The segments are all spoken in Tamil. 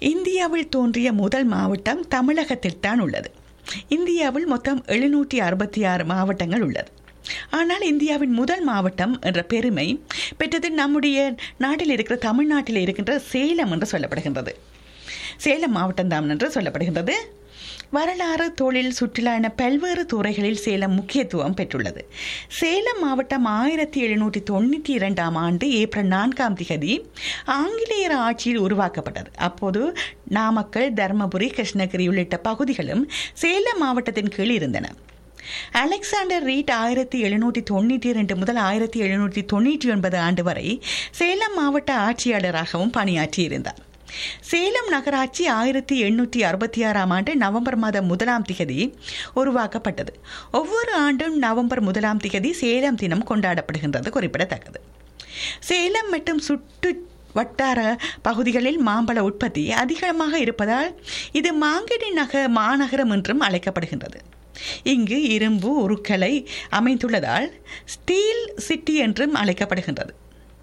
இந்தியாவில் தோன்றிய முதல் மாவட்டம் தமிழகத்தில் தான் உள்ளது இந்தியாவில் மொத்தம் எழுநூற்றி அறுபத்தி ஆறு மாவட்டங்கள் உள்ளது ஆனால் இந்தியாவின் முதல் மாவட்டம் என்ற பெருமை பெற்றது நம்முடைய நாட்டில் இருக்கிற தமிழ்நாட்டில் இருக்கின்ற சேலம் என்று சொல்லப்படுகின்றது சேலம் மாவட்டம் தான் என்று சொல்லப்படுகின்றது வரலாறு தொழில் சுற்றுலா என பல்வேறு துறைகளில் சேலம் முக்கியத்துவம் பெற்றுள்ளது சேலம் மாவட்டம் ஆயிரத்தி எழுநூற்றி தொண்ணூற்றி இரண்டாம் ஆண்டு ஏப்ரல் நான்காம் திகதி ஆங்கிலேயர் ஆட்சியில் உருவாக்கப்பட்டது அப்போது நாமக்கல் தருமபுரி கிருஷ்ணகிரி உள்ளிட்ட பகுதிகளும் சேலம் மாவட்டத்தின் கீழ் இருந்தன அலெக்சாண்டர் ரீட் ஆயிரத்தி எழுநூற்றி தொண்ணூற்றி இரண்டு முதல் ஆயிரத்தி எழுநூற்றி தொண்ணூற்றி ஒன்பது ஆண்டு வரை சேலம் மாவட்ட ஆட்சியாளராகவும் பணியாற்றியிருந்தார் சேலம் நகராட்சி ஆயிரத்தி எண்ணூற்றி அறுபத்தி ஆறாம் ஆண்டு நவம்பர் மாதம் முதலாம் திகதி உருவாக்கப்பட்டது ஒவ்வொரு ஆண்டும் நவம்பர் முதலாம் திகதி சேலம் தினம் கொண்டாடப்படுகின்றது குறிப்பிடத்தக்கது சேலம் மற்றும் சுற்று வட்டார பகுதிகளில் மாம்பழ உற்பத்தி அதிகமாக இருப்பதால் இது மாங்கனி நக மாநகரம் என்றும் அழைக்கப்படுகின்றது இங்கு இரும்பு உருக்களை அமைந்துள்ளதால் ஸ்டீல் சிட்டி என்றும் அழைக்கப்படுகின்றது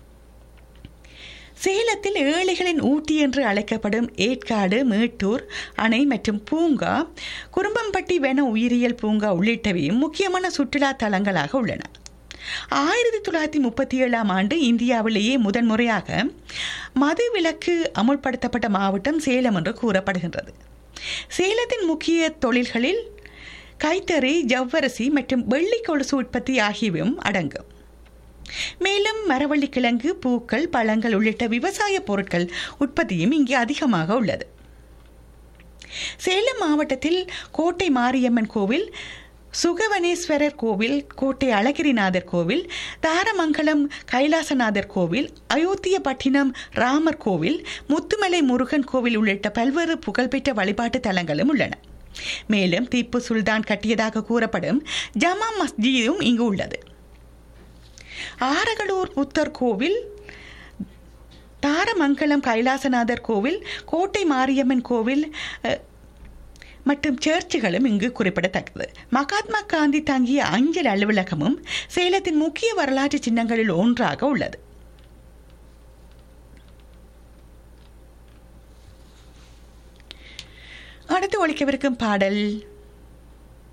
சேலத்தில் ஏழைகளின் ஊட்டி என்று அழைக்கப்படும் ஏற்காடு மேட்டூர் அணை மற்றும் பூங்கா குறும்பம்பட்டி வன உயிரியல் பூங்கா உள்ளிட்டவையும் முக்கியமான சுற்றுலா தலங்களாக உள்ளன ஆயிரத்தி தொள்ளாயிரத்தி முப்பத்தி ஏழாம் ஆண்டு இந்தியாவிலேயே முதன்முறையாக மது விலக்கு அமுல்படுத்தப்பட்ட மாவட்டம் சேலம் என்று கூறப்படுகின்றது சேலத்தின் முக்கிய தொழில்களில் கைத்தறி ஜவ்வரிசி மற்றும் வெள்ளி கொலுசு உற்பத்தி ஆகியவையும் அடங்கும் மேலும் மரவள்ளி கிழங்கு பூக்கள் பழங்கள் உள்ளிட்ட விவசாய பொருட்கள் உற்பத்தியும் இங்கே அதிகமாக உள்ளது சேலம் மாவட்டத்தில் கோட்டை மாரியம்மன் கோவில் சுகவனேஸ்வரர் கோவில் கோட்டை அழகிரிநாதர் கோவில் தாரமங்கலம் கைலாசநாதர் கோவில் அயோத்தியப்பட்டினம் ராமர் கோவில் முத்துமலை முருகன் கோவில் உள்ளிட்ட பல்வேறு புகழ்பெற்ற வழிபாட்டு தலங்களும் உள்ளன மேலும் திப்பு சுல்தான் கட்டியதாக கூறப்படும் ஜமா மஸ்ஜிதும் இங்கு உள்ளது ஆரகலூர் புத்தர் கோவில் தாரமங்கலம் கைலாசநாதர் கோவில் கோட்டை மாரியம்மன் கோவில் மற்றும் சர்ச்சுகளும் இங்கு குறிப்பிடத்தக்கது மகாத்மா காந்தி தங்கிய அஞ்சல் அலுவலகமும் சேலத்தின் முக்கிய வரலாற்று சின்னங்களில் ஒன்றாக உள்ளது அடுத்து ஒழிக்கவிருக்கும் பாடல்